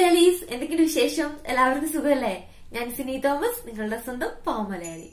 മലയാളീസ് എന്തൊക്കെയുണ്ട് വിശേഷം എല്ലാവർക്കും സുഖമല്ലേ ഞാൻ സിനി തോമസ് നിങ്ങളുടെ സ്വന്തം പാവ മലയാളി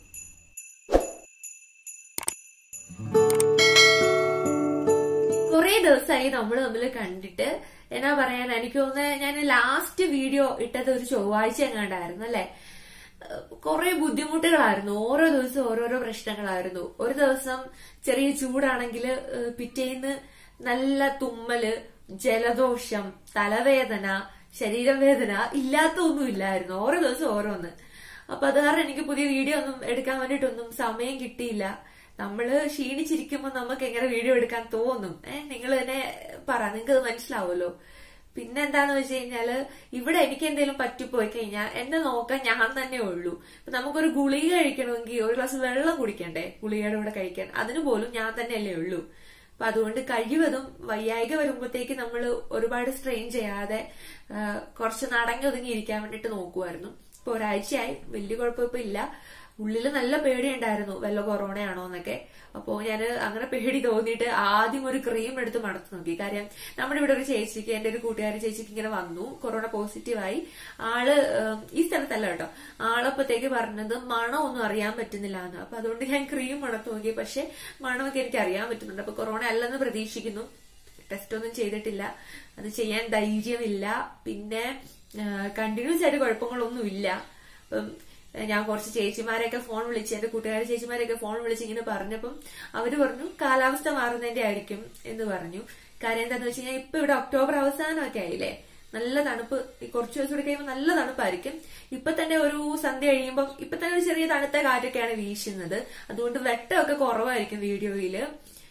കുറെ ദിവസമായി നമ്മൾ തമ്മിൽ കണ്ടിട്ട് എന്നാ പറയാൻ എനിക്ക് തോന്നുന്നത് ഞാൻ ലാസ്റ്റ് വീഡിയോ ഇട്ടത് ഒരു ചൊവ്വാഴ്ച എങ്ങാണ്ടായിരുന്നു അല്ലെ കുറെ ബുദ്ധിമുട്ടുകളായിരുന്നു ഓരോ ദിവസവും ഓരോരോ പ്രശ്നങ്ങളായിരുന്നു ഒരു ദിവസം ചെറിയ ചൂടാണെങ്കിൽ പിറ്റേന്ന് നല്ല തുമ്മല് ജലദോഷം തലവേദന ശരീരവേദന ഇല്ലാത്ത ഒന്നും ഇല്ലായിരുന്നു ഓരോ ദിവസം ഓരോന്ന് അപ്പൊ അത് കാരണം എനിക്ക് പുതിയ വീഡിയോ ഒന്നും എടുക്കാൻ വേണ്ടിയിട്ടൊന്നും സമയം കിട്ടിയില്ല നമ്മള് ക്ഷീണിച്ചിരിക്കുമ്പോ നമുക്ക് എങ്ങനെ വീഡിയോ എടുക്കാൻ തോന്നും ഏഹ് നിങ്ങൾ തന്നെ പറ നിങ്ങൾക്ക് അത് മനസ്സിലാവുമല്ലോ പിന്നെ എന്താന്ന് വെച്ച് കഴിഞ്ഞാല് ഇവിടെ എനിക്ക് എന്തെങ്കിലും പറ്റിപ്പോയി കഴിഞ്ഞാൽ എന്നെ നോക്കാൻ ഞാൻ തന്നെ ഉള്ളൂ ഇപ്പൊ നമുക്കൊരു ഗുളിക കഴിക്കണമെങ്കിൽ ഒരു ഗ്ലാസ് വെള്ളം കുടിക്കണ്ടേ ഗുളികയുടെ കൂടെ കഴിക്കാൻ അതിന് പോലും ഞാൻ തന്നെയല്ലേ ഉള്ളൂ അപ്പൊ അതുകൊണ്ട് കഴിവതും വയ്യായിക വരുമ്പോഴത്തേക്ക് നമ്മൾ ഒരുപാട് സ്ട്രെയിൻ ചെയ്യാതെ കുറച്ച് നടങ്ങി ഒതുങ്ങി ഇരിക്കാൻ വേണ്ടിട്ട് നോക്കുമായിരുന്നു ഇപ്പൊ ഒരാഴ്ചയായി വലിയ കുഴപ്പം ഇപ്പൊ ഇല്ല ഉള്ളിൽ നല്ല പേടിയുണ്ടായിരുന്നു വല്ല കൊറോണയാണോ എന്നൊക്കെ അപ്പോ ഞാൻ അങ്ങനെ പേടി തോന്നിയിട്ട് ആദ്യം ഒരു ക്രീം എടുത്ത് മണത്ത് നോക്കി കാര്യം നമ്മുടെ ഇവിടെ ഒരു ചേച്ചിക്ക് എന്റെ ഒരു കൂട്ടുകാരി ചേച്ചിക്ക് ഇങ്ങനെ വന്നു കൊറോണ പോസിറ്റീവായി ആള് ഈ സ്ഥലത്തല്ല കേട്ടോ ആളപ്പത്തേക്ക് പറഞ്ഞത് മണമൊന്നും അറിയാൻ പറ്റുന്നില്ല എന്ന് അപ്പൊ അതുകൊണ്ട് ഞാൻ ക്രീം മണത്ത് നോക്കി പക്ഷെ മണമൊക്കെ എനിക്ക് അറിയാൻ പറ്റുന്നുണ്ട് അപ്പൊ കൊറോണ അല്ലെന്ന് പ്രതീക്ഷിക്കുന്നു ടെസ്റ്റ് ഒന്നും ചെയ്തിട്ടില്ല അത് ചെയ്യാൻ ധൈര്യമില്ല പിന്നെ കണ്ടിന്യൂസ് ആയിട്ട് കുഴപ്പങ്ങളൊന്നും ഇല്ല അപ്പം ഞാൻ കുറച്ച് ചേച്ചിമാരെയൊക്കെ ഫോൺ വിളിച്ച് എന്റെ കൂട്ടുകാരി ചേച്ചിമാരെയൊക്കെ ഫോൺ വിളിച്ച് ഇങ്ങനെ പറഞ്ഞപ്പം അവര് പറഞ്ഞു കാലാവസ്ഥ മാറുന്നതിന്റെ ആയിരിക്കും എന്ന് പറഞ്ഞു കാര്യം എന്താന്ന് വെച്ച് കഴിഞ്ഞാൽ ഇപ്പൊ ഇവിടെ ഒക്ടോബർ അവസാനമൊക്കെ ആയില്ലേ നല്ല തണുപ്പ് ഈ കുറച്ച് ദിവസം കൂടി കഴിയുമ്പോൾ നല്ല തണുപ്പായിരിക്കും ഇപ്പൊ തന്നെ ഒരു സന്ധ്യ കഴിയുമ്പോൾ ഇപ്പൊ തന്നെ ഒരു ചെറിയ തണുത്ത കാറ്റൊക്കെയാണ് വീശുന്നത് അതുകൊണ്ട് വെട്ടമൊക്കെ കുറവായിരിക്കും വീഡിയോയില്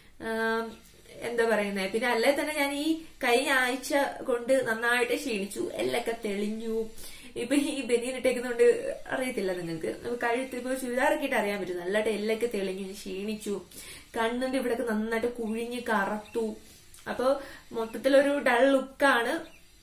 എന്താ പറയുന്നത് പിന്നെ അല്ലേ തന്നെ ഞാൻ ഈ കഴിഞ്ഞ ആഴ്ച കൊണ്ട് നന്നായിട്ട് ക്ഷീണിച്ചു എല്ലൊക്കെ തെളിഞ്ഞു ഇപ്പൊ ഈ ബനിയൻ ഇട്ടേക്കുന്നോണ്ട് അറിയത്തില്ല നിങ്ങൾക്ക് കഴുത്ത് ഇപ്പൊ ചുരിദാറൊക്കെ ഇട്ട് അറിയാൻ പറ്റും നല്ലതായിട്ട് എല്ലൊക്കെ തെളിഞ്ഞു ക്ഷീണിച്ചു കണ്ണിന്റെ ഇവിടെയൊക്കെ നന്നായിട്ട് കുഴിഞ്ഞ് കറത്തു അപ്പൊ മൊത്തത്തിലൊരു ഡൾ ലുക്കാണ്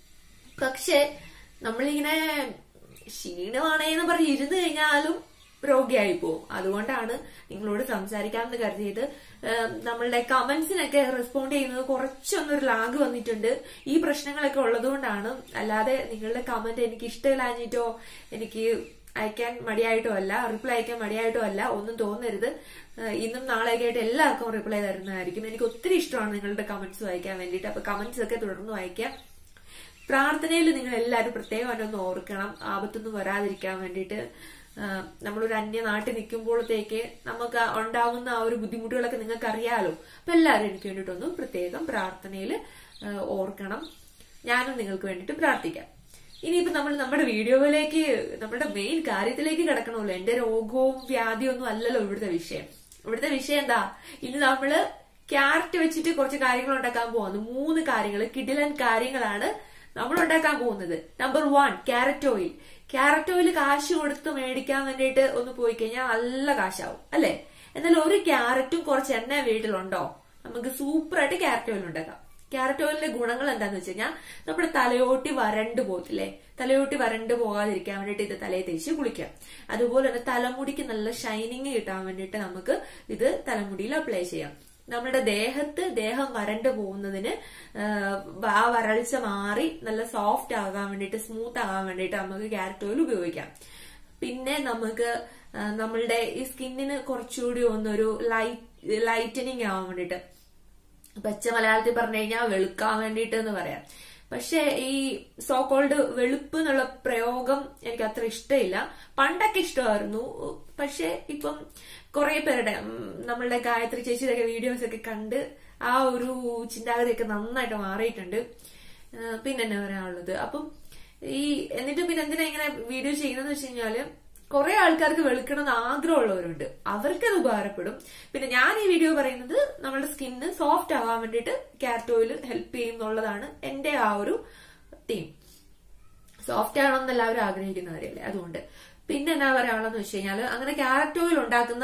പക്ഷെ നമ്മളിങ്ങനെ ക്ഷീണമാണേന്ന് പറഞ്ഞ് ഇരുന്ന് കഴിഞ്ഞാലും രോഗിയായി പോകും അതുകൊണ്ടാണ് നിങ്ങളോട് സംസാരിക്കാമെന്ന് കരുതിയത് നമ്മളുടെ കമന്റ്സിനൊക്കെ റെസ്പോണ്ട് ചെയ്യുന്നത് കുറച്ചൊന്നൊരു ലാഗ് വന്നിട്ടുണ്ട് ഈ പ്രശ്നങ്ങളൊക്കെ ഉള്ളതുകൊണ്ടാണ് അല്ലാതെ നിങ്ങളുടെ കമന്റ് എനിക്ക് ഇഷ്ടമില്ലാഞ്ഞിട്ടോ എനിക്ക് അയക്കാൻ മടിയായിട്ടോ അല്ല റിപ്ലൈ അയക്കാൻ മടിയായിട്ടോ അല്ല ഒന്നും തോന്നരുത് ഇന്നും നാളെയൊക്കെ ആയിട്ട് എല്ലാവർക്കും റിപ്ലൈ തരുന്നതായിരിക്കും എനിക്ക് ഒത്തിരി ഇഷ്ടമാണ് നിങ്ങളുടെ കമന്റ്സ് വായിക്കാൻ വേണ്ടിയിട്ട് അപ്പൊ കമന്റ്സ് ഒക്കെ തുടർന്ന് വായിക്കാം പ്രാർത്ഥനയിൽ നിങ്ങൾ എല്ലാവരും പ്രത്യേകം ഒന്ന് ഓർക്കണം ആപത്തൊന്നും വരാതിരിക്കാൻ വേണ്ടിയിട്ട് നമ്മളൊരു അന്യ നാട്ടിൽ നിൽക്കുമ്പോഴത്തേക്ക് നമുക്ക് ഉണ്ടാവുന്ന ആ ഒരു ബുദ്ധിമുട്ടുകളൊക്കെ നിങ്ങൾക്ക് അറിയാലോ അപ്പൊ എല്ലാവരും എനിക്ക് വേണ്ടിയിട്ടൊന്ന് പ്രത്യേകം പ്രാർത്ഥനയിൽ ഓർക്കണം ഞാനും നിങ്ങൾക്ക് വേണ്ടിയിട്ട് പ്രാർത്ഥിക്കാം ഇനിയിപ്പോ നമ്മൾ നമ്മുടെ വീഡിയോയിലേക്ക് നമ്മുടെ മെയിൻ കാര്യത്തിലേക്ക് കിടക്കണമല്ലോ എന്റെ രോഗവും വ്യാധിയും ഒന്നും അല്ലല്ലോ ഇവിടുത്തെ വിഷയം ഇവിടുത്തെ വിഷയം എന്താ ഇന്ന് നമ്മള് ക്യാരറ്റ് വെച്ചിട്ട് കുറച്ച് കാര്യങ്ങൾ ഉണ്ടാക്കാൻ പോകുന്നു മൂന്ന് കാര്യങ്ങൾ കിഡിലൻ കാര്യങ്ങളാണ് നമ്മൾ ഉണ്ടാക്കാൻ പോകുന്നത് number one carrot oil carrot oil കാശ് കൊടുത്ത് മേടിക്കാൻ വേണ്ടിയിട്ട് ഒന്ന് പോയി കഴിഞ്ഞാൽ നല്ല കാശാവും അല്ലെ എന്നാൽ ഒരു ക്യാരറ്റും കുറച്ച് എണ്ണ വീട്ടിലുണ്ടോ നമുക്ക് സൂപ്പറായിട്ട് ക്യാരറ്റ് ഓയിൽ ഉണ്ടാക്കാം ക്യാരറ്റ് ഓയിലിന്റെ ഗുണങ്ങൾ എന്താന്ന് വെച്ച് കഴിഞ്ഞാൽ നമ്മുടെ തലയോട്ടി വരണ്ടു പോകത്തില്ലേ തലയോട്ടി വരണ്ടു പോകാതിരിക്കാൻ വേണ്ടിയിട്ട് ഇത് തലയെ തേച്ച് കുളിക്കാം അതുപോലെ തന്നെ തലമുടിക്ക് നല്ല ഷൈനിങ് കിട്ടാൻ വേണ്ടിയിട്ട് നമുക്ക് ഇത് തലമുടിയിൽ അപ്ലൈ ചെയ്യാം നമ്മുടെ ദേഹത്ത് ദേഹം വരണ്ടു പോകുന്നതിന് ആ വരൾച്ച മാറി നല്ല സോഫ്റ്റ് ആകാൻ വേണ്ടിയിട്ട് സ്മൂത്ത് ആകാൻ വേണ്ടിയിട്ട് നമുക്ക് ക്യാരറ്റ് ഓയിൽ ഉപയോഗിക്കാം പിന്നെ നമുക്ക് നമ്മളുടെ ഈ സ്കിന്നിന് കുറച്ചുകൂടി ഒന്നൊരു ലൈറ്റ് ലൈറ്റനിങ് ആവാൻ വേണ്ടിയിട്ട് പച്ച മലയാളത്തിൽ പറഞ്ഞു കഴിഞ്ഞാൽ വെളുക്കാൻ വേണ്ടിയിട്ട് എന്ന് പറയാം പക്ഷെ ഈ സോ കോൾഡ് വെളുപ്പ് എന്നുള്ള പ്രയോഗം എനിക്ക് അത്ര ഇഷ്ടമില്ല പണ്ടൊക്കെ ഇഷ്ടമായിരുന്നു പക്ഷെ ഇപ്പം കുറെ പേരുടെ നമ്മളുടെ ഗായത്രി ചേച്ചിയുടെ വീഡിയോസ് ഒക്കെ കണ്ട് ആ ഒരു ചിന്താഗതിയൊക്കെ നന്നായിട്ട് മാറിയിട്ടുണ്ട് പിന്നെ എന്നാ പറയാനുള്ളത് അപ്പം ഈ എന്നിട്ട് പിന്നെ എന്തിനാ ഇങ്ങനെ വീഡിയോ ചെയ്യുന്നതെന്ന് വെച്ച് കഴിഞ്ഞാല് കുറെ ആൾക്കാർക്ക് വെളുക്കണമെന്ന് ആഗ്രഹമുള്ളവരുണ്ട് അവർക്കത് ഉപകാരപ്പെടും പിന്നെ ഞാൻ ഈ വീഡിയോ പറയുന്നത് നമ്മുടെ സ്കിന്ന് സോഫ്റ്റ് ആവാൻ വേണ്ടിയിട്ട് ക്യാരറ്റ് ഓയിൽ ഹെൽപ്പ് ചെയ്യും എന്നുള്ളതാണ് എന്റെ ആ ഒരു തീം സോഫ്റ്റ് ആവണമെന്ന് എല്ലാവരും ആഗ്രഹിക്കുന്ന കാര്യമല്ലേ അതുകൊണ്ട് പിന്നെ എന്നാ പറയാനുള്ളതെന്ന് വെച്ച് കഴിഞ്ഞാൽ അങ്ങനെ ക്യാരറ്റ് ഓയിൽ ഉണ്ടാക്കുന്ന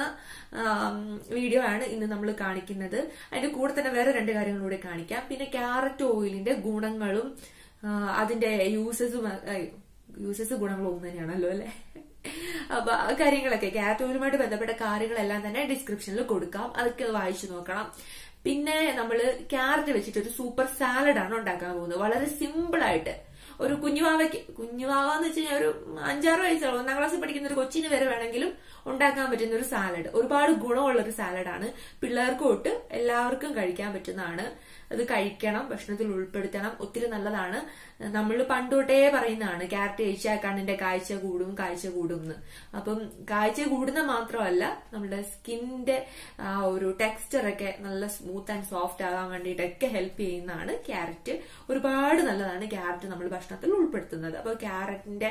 വീഡിയോ ആണ് ഇന്ന് നമ്മൾ കാണിക്കുന്നത് അതിന്റെ കൂടെ തന്നെ വേറെ രണ്ട് കാര്യങ്ങളും കൂടെ കാണിക്കാം പിന്നെ ക്യാരറ്റ് ഓയിലിന്റെ ഗുണങ്ങളും അതിന്റെ യൂസസും യൂസസ് ഗുണങ്ങളും ഒന്നും തന്നെയാണല്ലോ അല്ലെ അപ്പൊ ആ കാര്യങ്ങളൊക്കെ ക്യാരറ്റ് ഓയിലുമായിട്ട് ബന്ധപ്പെട്ട കാര്യങ്ങളെല്ലാം തന്നെ ഡിസ്ക്രിപ്ഷനിൽ കൊടുക്കാം അതൊക്കെ വായിച്ചു നോക്കണം പിന്നെ നമ്മൾ ക്യാരറ്റ് വെച്ചിട്ട് ഒരു സൂപ്പർ സാലഡ് ആണ് ഉണ്ടാക്കാൻ പോകുന്നത് വളരെ സിമ്പിൾ ആയിട്ട് ഒരു കുഞ്ഞുവാവയ്ക്ക് കുഞ്ഞുവാവ എന്ന് വെച്ച് കഴിഞ്ഞാൽ ഒരു അഞ്ചാറ് വയസ്സുള്ള ഒന്നാം ക്ലാസ്സിൽ പഠിക്കുന്ന ഒരു കൊച്ചിന് വരെ വേണമെങ്കിലും ഉണ്ടാക്കാൻ പറ്റുന്ന ഒരു സാലഡ് ഒരുപാട് ഗുണമുള്ള ഒരു സാലഡാണ് പിള്ളേർക്ക് തൊട്ട് എല്ലാവർക്കും കഴിക്കാൻ പറ്റുന്നതാണ് അത് കഴിക്കണം ഭക്ഷണത്തിൽ ഉൾപ്പെടുത്തണം ഒത്തിരി നല്ലതാണ് നമ്മൾ പണ്ടോട്ടേ പറയുന്നതാണ് ക്യാരറ്റ് കഴിച്ചാൽ കണ്ണിന്റെ കാഴ്ച കൂടും കാഴ്ച കൂടും എന്ന് അപ്പം കാഴ്ച കൂടുന്ന മാത്രമല്ല നമ്മുടെ സ്കിന്നിന്റെ ആ ഒരു ടെക്സ്ചർ ഒക്കെ നല്ല സ്മൂത്ത് ആൻഡ് സോഫ്റ്റ് ആകാൻ വേണ്ടിയിട്ടൊക്കെ ഹെൽപ്പ് ചെയ്യുന്നതാണ് ക്യാരറ്റ് ഒരുപാട് നല്ലതാണ് ക്യാരറ്റ് നമ്മൾ ഭക്ഷണത്തിൽ ഉൾപ്പെടുത്തുന്നത് അപ്പൊ ക്യാരറ്റിന്റെ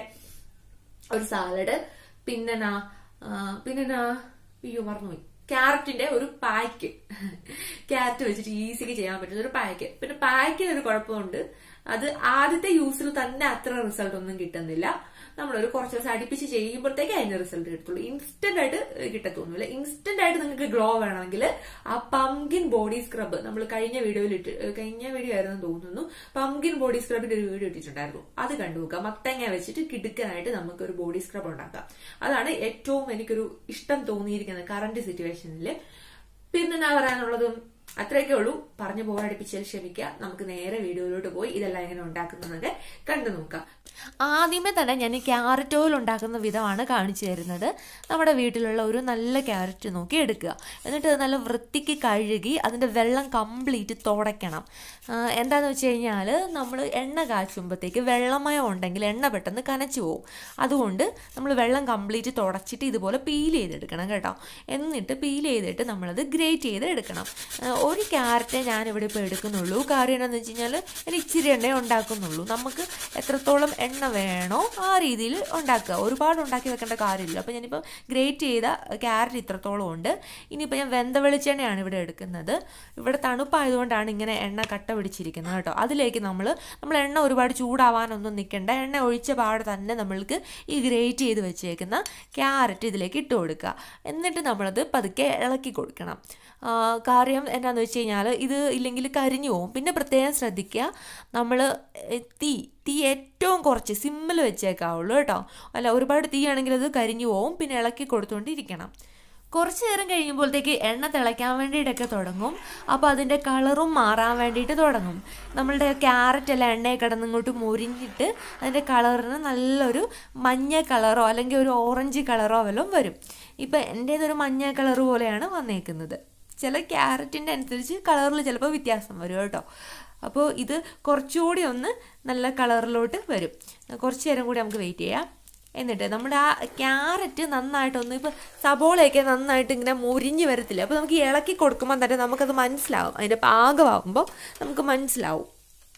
ഒരു സാലഡ് പിന്നെനാ പിന്നെനാ അയ്യോ മറന്നുപോയി ക്യാരറ്റിന്റെ ഒരു പായ്ക്ക് ക്യാരറ്റ് വെച്ചിട്ട് ഈസിക്ക് ചെയ്യാൻ പറ്റുന്ന ഒരു പായ്ക്ക് പിന്നെ പായ്ക്കിന് ഒരു കുഴപ്പമുണ്ട് അത് ആദ്യത്തെ യൂസിൽ തന്നെ അത്ര റിസൾട്ട് ഒന്നും കിട്ടുന്നില്ല നമ്മളൊരു കുറച്ച് ദിവസം അടുപ്പിച്ച് ചെയ്യുമ്പോഴത്തേക്ക് അതിന്റെ റിസൾട്ട് കിട്ടത്തുള്ളൂ ഇൻസ്റ്റന്റ് ആയിട്ട് കിട്ടത്തൊന്നുമില്ല ഇൻസ്റ്റന്റ് ആയിട്ട് നിങ്ങൾക്ക് ഗ്ലോ വേണമെങ്കിൽ ആ പംകിൻ ബോഡി സ്ക്രബ് നമ്മൾ കഴിഞ്ഞ വീഡിയോയിൽ ഇട്ട് കഴിഞ്ഞ വീഡിയോ ആയിരുന്നു തോന്നുന്നു പംകിൻ ബോഡി സ്ക്രബിന്റെ ഒരു വീഡിയോ ഇട്ടിട്ടുണ്ടായിരുന്നു അത് കണ്ടുനോക്കുക മത്തങ്ങ വെച്ചിട്ട് കിടുക്കനായിട്ട് നമുക്ക് ഒരു ബോഡി സ്ക്രബ് ഉണ്ടാക്കാം അതാണ് ഏറ്റവും എനിക്കൊരു ഇഷ്ടം തോന്നിയിരിക്കുന്നത് കറന്റ് സിറ്റുവേഷനിൽ പിന്നെ എന്താ പറയാനുള്ളതും അത്രയൊക്കെ ഉള്ളൂ പറഞ്ഞു പോരടിപ്പിച്ചാൽ ക്ഷമിക്കുക നമുക്ക് നേരെ വീഡിയോയിലോട്ട് പോയി ഇതെല്ലാം എങ്ങനെ ഉണ്ടാക്കുന്നതൊക്കെ കണ്ടു നോക്കാം ആദ്യമേ തന്നെ ഞാൻ ക്യാരറ്റ് ഓയിൽ ഉണ്ടാക്കുന്ന വിധമാണ് കാണിച്ചു തരുന്നത് നമ്മുടെ വീട്ടിലുള്ള ഒരു നല്ല ക്യാരറ്റ് നോക്കി എടുക്കുക എന്നിട്ട് അത് നല്ല വൃത്തിക്ക് കഴുകി അതിൻ്റെ വെള്ളം കംപ്ലീറ്റ് തുടയ്ക്കണം എന്താണെന്ന് വെച്ച് കഴിഞ്ഞാൽ നമ്മൾ എണ്ണ കാച്ചുമ്പോഴത്തേക്ക് വെള്ളമയം ഉണ്ടെങ്കിൽ എണ്ണ പെട്ടെന്ന് കനച്ചു പോകും അതുകൊണ്ട് നമ്മൾ വെള്ളം കംപ്ലീറ്റ് തുടച്ചിട്ട് ഇതുപോലെ പീൽ ചെയ്തെടുക്കണം കേട്ടോ എന്നിട്ട് പീൽ ചെയ്തിട്ട് നമ്മളത് ഗ്രേറ്റ് ചെയ്ത് എടുക്കണം ഒരു ക്യാരറ്റേ ഞാനിവിടെ ഇപ്പോൾ എടുക്കുന്നുള്ളൂ കാര്യം എന്താണെന്ന് വെച്ച് കഴിഞ്ഞാൽ ഒരു ഇച്ചിരി എണ്ണ ഉണ്ടാക്കുന്നുള്ളൂ നമുക്ക് എത്രത്തോളം എണ്ണ വേണോ ആ രീതിയിൽ ഉണ്ടാക്കുക ഒരുപാട് ഉണ്ടാക്കി വെക്കേണ്ട കാര്യമില്ല അപ്പോൾ ഞാനിപ്പോൾ ഗ്രേറ്റ് ചെയ്ത ക്യാരറ്റ് ഇത്രത്തോളം ഉണ്ട് ഇനിയിപ്പോൾ ഞാൻ വെന്ത വെളിച്ചെണ്ണയാണ് ഇവിടെ എടുക്കുന്നത് ഇവിടെ തണുപ്പായതുകൊണ്ടാണ് ഇങ്ങനെ എണ്ണ കട്ട പിടിച്ചിരിക്കുന്നത് കേട്ടോ അതിലേക്ക് നമ്മൾ നമ്മൾ എണ്ണ ഒരുപാട് ചൂടാവാനൊന്നും നിൽക്കേണ്ട എണ്ണ ഒഴിച്ച പാടെ തന്നെ നമ്മൾക്ക് ഈ ഗ്രേറ്റ് ചെയ്ത് വെച്ചേക്കുന്ന ക്യാരറ്റ് ഇതിലേക്ക് ഇട്ട് കൊടുക്കുക എന്നിട്ട് നമ്മളത് പതുക്കെ ഇളക്കി കൊടുക്കണം കാര്യം എന്താണെന്ന് വെച്ച് കഴിഞ്ഞാൽ ഇത് ഇല്ലെങ്കിൽ കരിഞ്ഞു പോകും പിന്നെ പ്രത്യേകം ശ്രദ്ധിക്കുക നമ്മൾ തീ തീ ഏറ്റവും കുറച്ച് സിമ്മിൽ വെച്ചേക്കാവുള്ളൂ കേട്ടോ അല്ല ഒരുപാട് തീയാണെങ്കിൽ അത് കരിഞ്ഞു പോകും പിന്നെ ഇളക്കി കൊടുത്തുകൊണ്ടിരിക്കണം കുറച്ച് നേരം കഴിയുമ്പോഴത്തേക്ക് എണ്ണ തിളയ്ക്കാൻ വേണ്ടിയിട്ടൊക്കെ തുടങ്ങും അപ്പോൾ അതിൻ്റെ കളറും മാറാൻ വേണ്ടിയിട്ട് തുടങ്ങും നമ്മളുടെ ക്യാരറ്റ് എല്ലാം എണ്ണയിൽ കിടന്നിങ്ങോട്ട് മുരിഞ്ഞിട്ട് അതിൻ്റെ കളറിന് നല്ലൊരു മഞ്ഞ കളറോ അല്ലെങ്കിൽ ഒരു ഓറഞ്ച് കളറോ വല്ലതും വരും ഇപ്പം എൻ്റേതൊരു മഞ്ഞ കളർ പോലെയാണ് വന്നേക്കുന്നത് ചില ക്യാരറ്റിൻ്റെ അനുസരിച്ച് കളറിൽ ചിലപ്പോൾ വ്യത്യാസം വരും കേട്ടോ അപ്പോൾ ഇത് കുറച്ചുകൂടി ഒന്ന് നല്ല കളറിലോട്ട് വരും കുറച്ച് നേരം കൂടി നമുക്ക് വെയിറ്റ് ചെയ്യാം എന്നിട്ട് നമ്മുടെ ആ ക്യാരറ്റ് നന്നായിട്ടൊന്ന് ഇപ്പോൾ സബോളയൊക്കെ നന്നായിട്ട് ഇങ്ങനെ മുരിഞ്ഞ് വരത്തില്ല അപ്പോൾ നമുക്ക് ഇളക്കി കൊടുക്കുമ്പോൾ തന്നെ നമുക്കത് മനസ്സിലാവും അതിൻ്റെ പാകമാകുമ്പോൾ നമുക്ക് മനസ്സിലാവും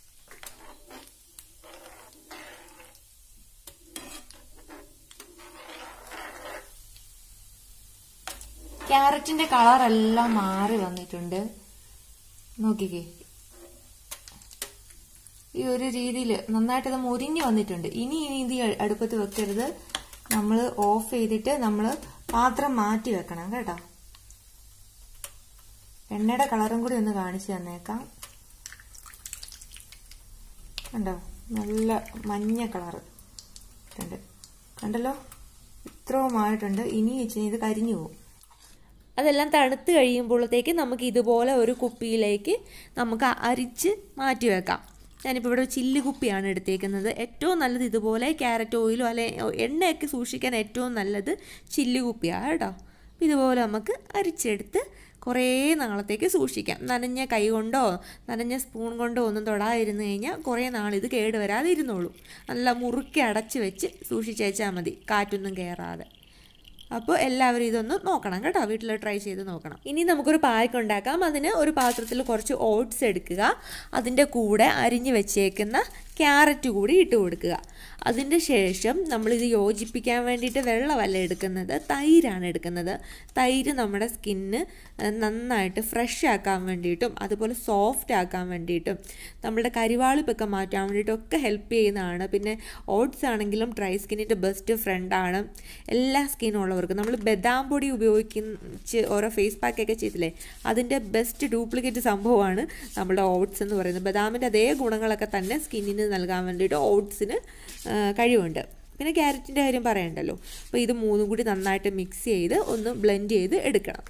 ക്യാരറ്റിന്റെ കളറെല്ലാം മാറി വന്നിട്ടുണ്ട് നോക്കിക്കേ ഈ ഒരു രീതിയിൽ നന്നായിട്ട് അത് മുരിഞ്ഞു വന്നിട്ടുണ്ട് ഇനി ഇനി ഇത് അടുപ്പത്ത് വെക്കരുത് നമ്മൾ ഓഫ് ചെയ്തിട്ട് നമ്മൾ പാത്രം മാറ്റി വെക്കണം കേട്ടോ എണ്ണയുടെ കളറും കൂടി ഒന്ന് കാണിച്ചു തന്നേക്കാം കണ്ടോ നല്ല മഞ്ഞ കളറ് ഉണ്ട് കണ്ടല്ലോ ഇത്രയും ആയിട്ടുണ്ട് ഇനി വെച്ച് ഇത് കരിഞ്ഞു പോകും അതെല്ലാം തണുത്ത് കഴിയുമ്പോഴത്തേക്ക് നമുക്ക് ഇതുപോലെ ഒരു കുപ്പിയിലേക്ക് നമുക്ക് അരിച്ച് മാറ്റി വെക്കാം ഞാനിപ്പോൾ ഇവിടെ ചില്ല് കുപ്പിയാണ് എടുത്തേക്കുന്നത് ഏറ്റവും നല്ലത് ഇതുപോലെ ക്യാരറ്റ് ഓയിലോ അല്ലെ എണ്ണയൊക്കെ സൂക്ഷിക്കാൻ ഏറ്റവും നല്ലത് ചില്ല് കുപ്പിയാണ് കേട്ടോ ഇതുപോലെ നമുക്ക് അരിച്ചെടുത്ത് കുറേ നാളത്തേക്ക് സൂക്ഷിക്കാം നനഞ്ഞ കൈ കൊണ്ടോ നനഞ്ഞ സ്പൂൺ കൊണ്ടോ ഒന്നും തൊടാതിരുന്ന് കഴിഞ്ഞാൽ കുറേ നാളിത് കേടുവരാതെ ഇരുന്നോളൂ നല്ല മുറുക്കി അടച്ച് വെച്ച് സൂക്ഷിച്ചേച്ചാൽ മതി കാറ്റൊന്നും കയറാതെ അപ്പോൾ എല്ലാവരും ഇതൊന്ന് നോക്കണം കേട്ടോ വീട്ടിൽ ട്രൈ ചെയ്ത് നോക്കണം ഇനി നമുക്കൊരു പായ്ക്ക് ഉണ്ടാക്കാം അതിന് ഒരു പാത്രത്തിൽ കുറച്ച് ഓട്സ് എടുക്കുക അതിൻ്റെ കൂടെ അരിഞ്ഞ് വെച്ചേക്കുന്ന ക്യാരറ്റ് കൂടി ഇട്ട് കൊടുക്കുക അതിൻ്റെ ശേഷം നമ്മളിത് യോജിപ്പിക്കാൻ വേണ്ടിയിട്ട് വെള്ളമല്ല എടുക്കുന്നത് തൈരാണ് എടുക്കുന്നത് തൈര് നമ്മുടെ സ്കിന്ന് നന്നായിട്ട് ഫ്രഷ് ആക്കാൻ വേണ്ടിയിട്ടും അതുപോലെ സോഫ്റ്റ് ആക്കാൻ വേണ്ടിയിട്ടും നമ്മുടെ കരിവാളിപ്പൊക്കെ മാറ്റാൻ വേണ്ടിയിട്ടും ഒക്കെ ഹെൽപ്പ് ചെയ്യുന്നതാണ് പിന്നെ ഓട്സ് ആണെങ്കിലും ഡ്രൈ സ്കിന്നിൻ്റെ ബെസ്റ്റ് ഫ്രണ്ടാണ് എല്ലാ സ്കിന്നുള്ളവർക്കും നമ്മൾ ബദാം പൊടി ഉപയോഗിച്ച് ഓരോ ഫേസ് പാക്കൊക്കെ ചെയ്തില്ലേ അതിൻ്റെ ബെസ്റ്റ് ഡ്യൂപ്ലിക്കേറ്റ് സംഭവമാണ് നമ്മുടെ ഓട്സ് എന്ന് പറയുന്നത് ബദാമിൻ്റെ അതേ ഗുണങ്ങളൊക്കെ തന്നെ സ്കിന്നിന് നൽകാൻ വേണ്ടിയിട്ട് ഓട്സിന് കഴിവുണ്ട് പിന്നെ ക്യാരറ്റിൻ്റെ കാര്യം പറയണ്ടല്ലോ അപ്പോൾ ഇത് മൂന്നും കൂടി നന്നായിട്ട് മിക്സ് ചെയ്ത് ഒന്ന് ബ്ലെൻഡ് ചെയ്ത് എടുക്കണം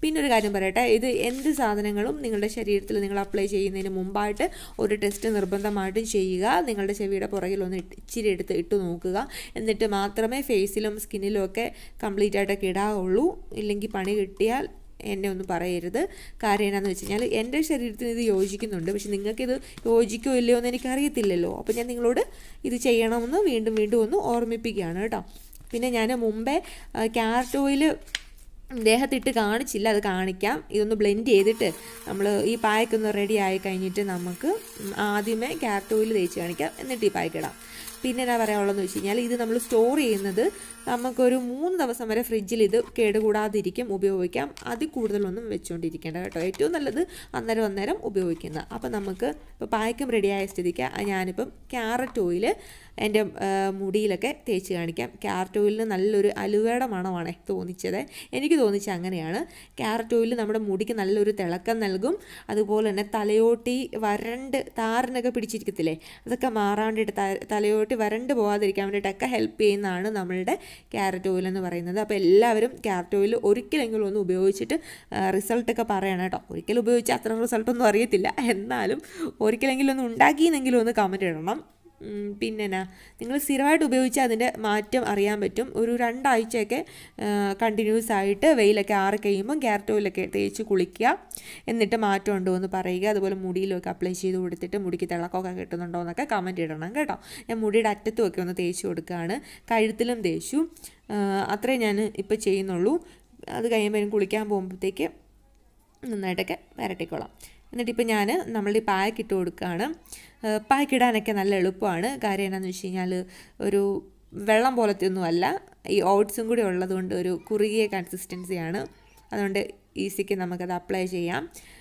പിന്നെ ഒരു കാര്യം പറയട്ടെ ഇത് എന്ത് സാധനങ്ങളും നിങ്ങളുടെ ശരീരത്തിൽ നിങ്ങൾ അപ്ലൈ ചെയ്യുന്നതിന് മുമ്പായിട്ട് ഒരു ടെസ്റ്റ് നിർബന്ധമായിട്ടും ചെയ്യുക നിങ്ങളുടെ ചെവിയുടെ പുറകിൽ ഒന്ന് ഇച്ചിരി എടുത്ത് ഇട്ട് നോക്കുക എന്നിട്ട് മാത്രമേ ഫേസിലും സ്കിന്നിലും ഒക്കെ കംപ്ലീറ്റ് ആയിട്ടൊക്കെ ഇടാവുള്ളൂ ഇല്ലെങ്കിൽ പണി കിട്ടിയാൽ എന്നെ ഒന്നും പറയരുത് കാര്യം എന്നാന്ന് വെച്ച് കഴിഞ്ഞാൽ എൻ്റെ ശരീരത്തിന് ഇത് യോജിക്കുന്നുണ്ട് പക്ഷെ നിങ്ങൾക്കിത് യോജിക്കോ ഇല്ലയോ എന്ന് എനിക്കറിയത്തില്ലല്ലോ അപ്പോൾ ഞാൻ നിങ്ങളോട് ഇത് ചെയ്യണമെന്ന് വീണ്ടും വീണ്ടും ഒന്ന് ഓർമ്മിപ്പിക്കുകയാണ് കേട്ടോ പിന്നെ ഞാൻ മുമ്പേ ക്യാരറ്റ് ഓയിൽ ദേഹത്തിട്ട് കാണിച്ചില്ല അത് കാണിക്കാം ഇതൊന്ന് ബ്ലെൻഡ് ചെയ്തിട്ട് നമ്മൾ ഈ പായ്ക്കൊന്ന് റെഡി ആയി കഴിഞ്ഞിട്ട് നമുക്ക് ആദ്യമേ ക്യാരറ്റ് ഓയിൽ തേച്ച് കാണിക്കാം എന്നിട്ട് ഈ പായ്ക്കിടാം പിന്നെ എന്നാ പറയാനുള്ളതെന്ന് വെച്ച് കഴിഞ്ഞാൽ ഇത് നമ്മൾ സ്റ്റോർ ചെയ്യുന്നത് നമുക്കൊരു മൂന്ന് ദിവസം വരെ ഫ്രിഡ്ജിൽ ഇത് കേടുകൂടാതിരിക്കും ഉപയോഗിക്കാം അതിൽ കൂടുതലൊന്നും വെച്ചുകൊണ്ടിരിക്കേണ്ട കേട്ടോ ഏറ്റവും നല്ലത് അന്നേരം അന്നേരം ഉപയോഗിക്കുന്ന അപ്പം നമുക്ക് ഇപ്പോൾ പായക്കം റെഡിയായ സ്ഥിതിക്ക് ഞാനിപ്പം ക്യാരറ്റ് ഓയിൽ എൻ്റെ മുടിയിലൊക്കെ തേച്ച് കാണിക്കാം ക്യാരറ്റ് ഓയിലിന് നല്ലൊരു അലുവയുടെ മണമാണേ തോന്നിച്ചത് എനിക്ക് തോന്നിച്ചത് അങ്ങനെയാണ് ക്യാരറ്റ് ഓയിൽ നമ്മുടെ മുടിക്ക് നല്ലൊരു തിളക്കം നൽകും അതുപോലെ തന്നെ തലയോട്ടി വരണ്ട് താരനൊക്കെ പിടിച്ചിരിക്കത്തില്ലേ അതൊക്കെ മാറാണ്ടിട്ട് തലയോട്ടി വരണ്ട് പോകാതിരിക്കാൻ വേണ്ടിയിട്ടൊക്കെ ഹെൽപ്പ് ചെയ്യുന്നതാണ് നമ്മളുടെ ക്യാരറ്റ് ഓയിൽ എന്ന് പറയുന്നത് അപ്പോൾ എല്ലാവരും ക്യാരറ്റ് ഓയിൽ ഒരിക്കലെങ്കിലും ഒന്ന് ഉപയോഗിച്ചിട്ട് റിസൾട്ടൊക്കെ പറയണം കേട്ടോ ഒരിക്കലും ഉപയോഗിച്ചാൽ അത്ര റിസൾട്ടൊന്നും അറിയത്തില്ല എന്നാലും ഒരിക്കലെങ്കിലും ഒന്ന് ഉണ്ടാക്കിയെന്നെങ്കിലും ഒന്ന് കമൻറ്റ് ഇടണം പിന്നെ എന്നാ നിങ്ങൾ സ്ഥിരമായിട്ട് ഉപയോഗിച്ചാൽ അതിൻ്റെ മാറ്റം അറിയാൻ പറ്റും ഒരു രണ്ടാഴ്ചയൊക്കെ കണ്ടിന്യൂസ് ആയിട്ട് വെയിലൊക്കെ ആറി കഴിയുമ്പം ക്യാരറ്റ് ഓയിലൊക്കെ തേച്ച് കുളിക്കുക എന്നിട്ട് മാറ്റം ഉണ്ടോ എന്ന് പറയുക അതുപോലെ മുടിയിലൊക്കെ അപ്ലൈ ചെയ്ത് കൊടുത്തിട്ട് മുടിക്ക് തിളക്കമൊക്കെ കിട്ടുന്നുണ്ടോ എന്നൊക്കെ കമൻറ്റ് ഇടണം കേട്ടോ ഞാൻ മുടിയുടെ അറ്റത്തുമൊക്കെ ഒന്ന് തേച്ച് കൊടുക്കുകയാണ് കഴുത്തിലും തേച്ചു അത്രേ ഞാൻ ഇപ്പോൾ ചെയ്യുന്നുള്ളൂ അത് കഴിയുമ്പോൾ കുളിക്കാൻ പോകുമ്പോഴത്തേക്ക് നന്നായിട്ടൊക്കെ വരട്ടിക്കോളാം എന്നിട്ടിപ്പോൾ ഞാൻ നമ്മളുടെ ഈ പായ്ക്ക് ഇട്ട് കൊടുക്കുകയാണ് പായ്ക്ക് ഇടാനൊക്കെ നല്ല എളുപ്പമാണ് കാര്യം എന്താണെന്ന് വെച്ച് കഴിഞ്ഞാൽ ഒരു വെള്ളം പോലത്തെ ഒന്നുമല്ല ഈ ഓട്സും കൂടി ഉള്ളതുകൊണ്ട് ഒരു കുറുകിയ കൺസിസ്റ്റൻസിയാണ് അതുകൊണ്ട് ഈസിക്ക് നമുക്കത് അപ്ലൈ ചെയ്യാം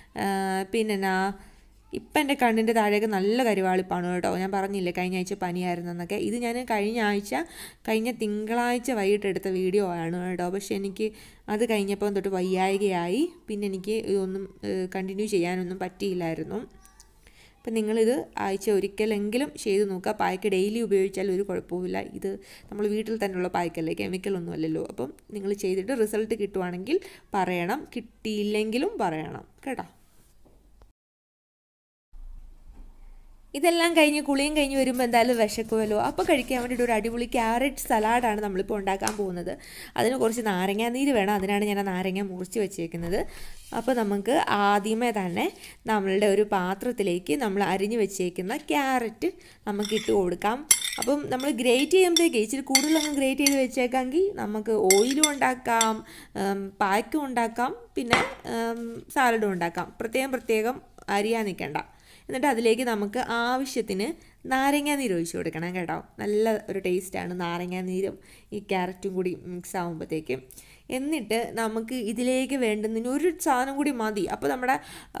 പിന്നെ ഇപ്പം എൻ്റെ കണ്ണിൻ്റെ താഴേക്ക് നല്ല കരുവാളിപ്പാണ് കേട്ടോ ഞാൻ പറഞ്ഞില്ലേ കഴിഞ്ഞ ആഴ്ച പനിയായിരുന്നെന്നൊക്കെ ഇത് ഞാൻ കഴിഞ്ഞ ആഴ്ച കഴിഞ്ഞ തിങ്കളാഴ്ച വൈകിട്ട് എടുത്ത വീഡിയോ ആണ് കേട്ടോ പക്ഷെ എനിക്ക് അത് കഴിഞ്ഞപ്പോൾ തൊട്ട് വയ്യായികയായി പിന്നെ എനിക്ക് ഇതൊന്നും കണ്ടിന്യൂ ചെയ്യാനൊന്നും പറ്റിയില്ലായിരുന്നു അപ്പം നിങ്ങളിത് ആഴ്ച ഒരിക്കലെങ്കിലും ചെയ്ത് നോക്കുക പായ്ക്ക് ഡെയിലി ഉപയോഗിച്ചാൽ ഒരു കുഴപ്പമില്ല ഇത് നമ്മൾ വീട്ടിൽ തന്നെയുള്ള പായ്ക്കല്ലേ കെമിക്കലൊന്നും അല്ലല്ലോ അപ്പം നിങ്ങൾ ചെയ്തിട്ട് റിസൾട്ട് കിട്ടുവാണെങ്കിൽ പറയണം കിട്ടിയില്ലെങ്കിലും പറയണം കേട്ടോ ഇതെല്ലാം കഴിഞ്ഞ് കുളിയും കഴിഞ്ഞ് വരുമ്പോൾ എന്തായാലും വിശക്കുമല്ലോ അപ്പോൾ കഴിക്കാൻ വേണ്ടിയിട്ട് ഒരു അടിപൊളി ക്യാരറ്റ് സലാഡാണ് നമ്മളിപ്പോൾ ഉണ്ടാക്കാൻ പോകുന്നത് അതിന് കുറച്ച് നാരങ്ങാനീര് വേണം അതിനാണ് ഞാൻ ആ നാരങ്ങ മുറിച്ച് വെച്ചേക്കുന്നത് അപ്പോൾ നമുക്ക് ആദ്യമേ തന്നെ നമ്മളുടെ ഒരു പാത്രത്തിലേക്ക് നമ്മൾ അരിഞ്ഞു വെച്ചേക്കുന്ന ക്യാരറ്റ് നമുക്ക് ഇട്ട് കൊടുക്കാം അപ്പം നമ്മൾ ഗ്രേറ്റ് ചെയ്യുമ്പോഴത്തേക്ക് ഇച്ചിരി കൂടുതലൊന്നും ഗ്രേറ്റ് ചെയ്ത് വെച്ചേക്കാമെങ്കിൽ നമുക്ക് ഓയിലും ഉണ്ടാക്കാം പായ്ക്കും ഉണ്ടാക്കാം പിന്നെ സാലഡും ഉണ്ടാക്കാം പ്രത്യേകം പ്രത്യേകം അരിയാൻ നിൽക്കണ്ട എന്നിട്ട് അതിലേക്ക് നമുക്ക് ആവശ്യത്തിന് നാരങ്ങ നീര് ഒഴിച്ച് കൊടുക്കണം കേട്ടോ നല്ല ഒരു ടേസ്റ്റാണ് നാരങ്ങ നീരും ഈ ക്യാരറ്റും കൂടി മിക്സ് ആകുമ്പോഴത്തേക്കും എന്നിട്ട് നമുക്ക് ഇതിലേക്ക് വേണ്ടുന്നതിന് ഒരു സാധനം കൂടി മതി അപ്പോൾ നമ്മുടെ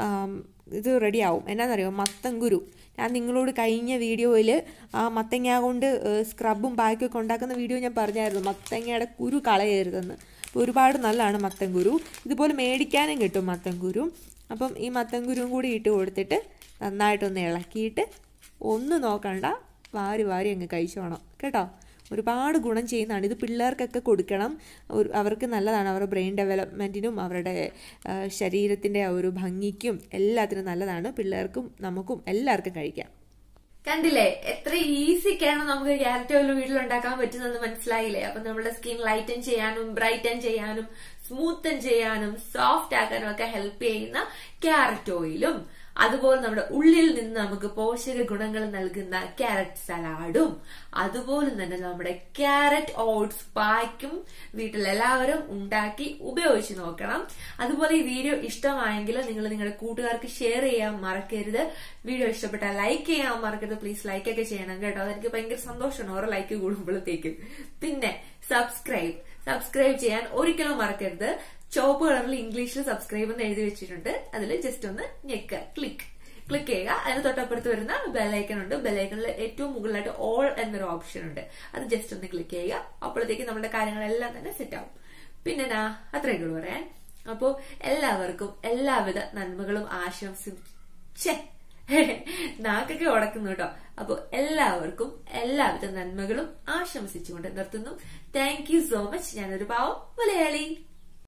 ഇത് റെഡിയാവും എന്നാണെന്നറിയോ മത്തങ്കുരു ഞാൻ നിങ്ങളോട് കഴിഞ്ഞ വീഡിയോയിൽ ആ മത്തങ്ങ കൊണ്ട് സ്ക്രബും പായ്ക്കൊക്കെ ഉണ്ടാക്കുന്ന വീഡിയോ ഞാൻ പറഞ്ഞായിരുന്നു മത്തങ്ങയുടെ കുരു കളയരുതെന്ന് അപ്പോൾ ഒരുപാട് നല്ലതാണ് മത്തൻകുരു ഇതുപോലെ മേടിക്കാനും കിട്ടും മത്തൻകുരു അപ്പം ഈ മത്തൻകുരുവും കൂടി ഇട്ട് കൊടുത്തിട്ട് നന്നായിട്ടൊന്ന് ഇളക്കിയിട്ട് ഒന്ന് നോക്കണ്ട വാരി വാരി അങ്ങ് കഴിച്ചോണം കേട്ടോ ഒരുപാട് ഗുണം ചെയ്യുന്നതാണ് ഇത് പിള്ളേർക്കൊക്കെ കൊടുക്കണം ഒരു അവർക്ക് നല്ലതാണ് അവരുടെ ബ്രെയിൻ ഡെവലപ്മെൻറ്റിനും അവരുടെ ശരീരത്തിൻ്റെ ആ ഒരു ഭംഗിക്കും എല്ലാത്തിനും നല്ലതാണ് പിള്ളേർക്കും നമുക്കും എല്ലാവർക്കും കഴിക്കാം കണ്ടില്ലേ എത്ര ഈസിക്കാണ് നമുക്ക് ക്യാരറ്റ് ഓയിൽ വീട്ടിലുണ്ടാക്കാൻ പറ്റുന്നത് മനസ്സിലായില്ലേ അപ്പൊ നമ്മുടെ സ്കിൻ ലൈറ്റൻ ചെയ്യാനും ബ്രൈറ്റൻ ചെയ്യാനും സ്മൂത്തൻ ചെയ്യാനും സോഫ്റ്റ് ആക്കാനും ഒക്കെ ഹെൽപ്പ് ചെയ്യുന്ന ക്യാരറ്റ് ഓയിലും അതുപോലെ നമ്മുടെ ഉള്ളിൽ നിന്ന് നമുക്ക് പോഷക ഗുണങ്ങൾ നൽകുന്ന ക്യാരറ്റ് സലാഡും അതുപോലെ തന്നെ നമ്മുടെ ക്യാരറ്റ് ഓട്സ് പായ്ക്കും വീട്ടിൽ എല്ലാവരും ഉണ്ടാക്കി ഉപയോഗിച്ച് നോക്കണം അതുപോലെ ഈ വീഡിയോ ഇഷ്ടമായെങ്കിൽ നിങ്ങൾ നിങ്ങളുടെ കൂട്ടുകാർക്ക് ഷെയർ ചെയ്യാൻ മറക്കരുത് വീഡിയോ ഇഷ്ടപ്പെട്ടാൽ ലൈക്ക് ചെയ്യാൻ മറക്കരുത് പ്ലീസ് ലൈക്ക് ഒക്കെ ചെയ്യണം കേട്ടോ അതെനിക്ക് ഭയങ്കര സന്തോഷമാണ് ഓരോ ലൈക്ക് കൂടുമ്പോഴത്തേക്കും പിന്നെ സബ്സ്ക്രൈബ് സബ്സ്ക്രൈബ് ചെയ്യാൻ ഒരിക്കലും മറക്കരുത് ചുവപ്പ് കളറിൽ ഇംഗ്ലീഷിൽ സബ്സ്ക്രൈബ് എന്ന് എഴുതി വെച്ചിട്ടുണ്ട് അതിൽ ജസ്റ്റ് ഒന്ന് ഞെക്കുക ക്ലിക്ക് ക്ലിക്ക് ചെയ്യുക അതിന് തൊട്ടപ്പുറത്ത് വരുന്ന ബെലൈക്കൺ ഉണ്ട് ബെലൈക്കണിൽ ഏറ്റവും മുകളിലായിട്ട് ഓൾ എന്നൊരു ഓപ്ഷൻ ഉണ്ട് അത് ജസ്റ്റ് ഒന്ന് ക്ലിക്ക് ചെയ്യുക അപ്പോഴത്തേക്ക് നമ്മുടെ കാര്യങ്ങളെല്ലാം തന്നെ സെറ്റ് ആവും പിന്നെ ഞാൻ അത്രയും കൂടെ പറയാൻ അപ്പോ എല്ലാവർക്കും എല്ലാവിധ നന്മകളും ആശംസിച്ചേ നാക്കൊക്കെ ഉടക്കുന്നു കേട്ടോ അപ്പൊ എല്ലാവർക്കും എല്ലാവിധ നന്മകളും ആശംസിച്ചുകൊണ്ട് നിർത്തുന്നു താങ്ക് യു സോ മച്ച് ഞാനൊരു പാവം മലയാളി